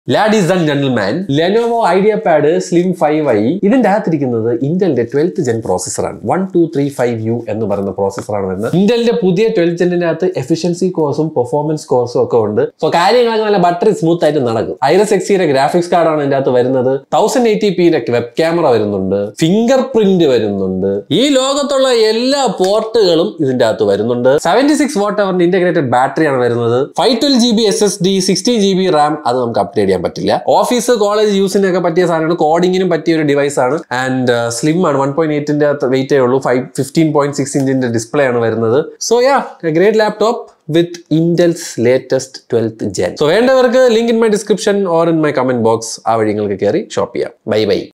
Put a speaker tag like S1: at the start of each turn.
S1: ladies and gentleman Lenovo Idea Pad Slim five i ഇതിന്റെ അകത്തിരിക്കുന്നത് ഇന്റലിന്റെ ട്വൽത്ത് ജെൻ പ്രോസസ്സറാണ് one two three five U എന്ന് പറയുന്ന പ്രോസസ്സറാണ് വരുന്നത് ഇന്റലിന്റെ പുതിയ ട്വൽത്ത് ജെന്നിന്റെ അകത്ത് എഫിഷ്യൻസി കോഴ്സും പെർഫോമൻസ് കോഴ്സും ഒക്കെ ഉണ്ട് സോ കാര്യങ്ങളൊക്കെ നല്ല ബട്ടറി സ്മൂത്ത് ആയിട്ട് നടക്കും ഐറസ് എക്സിയുടെ ഗ്രാഫിക്സ് കാർഡാണ് ഇതിന്റെ അകത്ത് വരുന്നത് തൗസൻഡ് എയ്റ്റി പിയുടെ വെബ് ക്യാമറ വരുന്നുണ്ട് ഫിംഗർ പ്രിന്റ് വരുന്നുണ്ട് ഈ ലോകത്തുള്ള എല്ലാ പോർട്ടുകളും ഇതിന്റെ അകത്ത് വരുന്നുണ്ട് സെവന്റി സിക്സ് വാട്ട് അവറിന്റെ ഇന്റഗ്രേറ്റഡ് ബാറ്ററിയാണ് വരുന്നത് five twelve G B S S D sixty G B RAM അത് നമുക്ക് അപ്ഗ്രേഡ് ചെയ്യാൻ പറ്റില്ല ഓഫീസ് കോളേജ് യൂസിനൊക്കെ പറ്റിയ സാധനമാണ് കോഡിങ്ങിനും പറ്റിയ ഒരു ഡിവൈസ് ആണ് ആൻഡ് സ്ലിം ആണ് വൺ പോയിന്റ് എയ്റ്റിന്റെ വെയിറ്റേ ഉള്ളൂ ഫൈവ് ഫിഫ്റ്റീൻ പോയിന്റ് സിക്സ് ഇഞ്ചിന്റെ ഡിസ്പ്ലേ ആണ് വരുന്നത് so yeah great laptop with Intel's latest twelfth gen so വേണ്ടവർക്ക് link in my description or in my comment box ആ വഴി നിങ്ങൾക്ക് കയറി ഷോപ്പ് ചെയ്യാം ബൈ ബൈ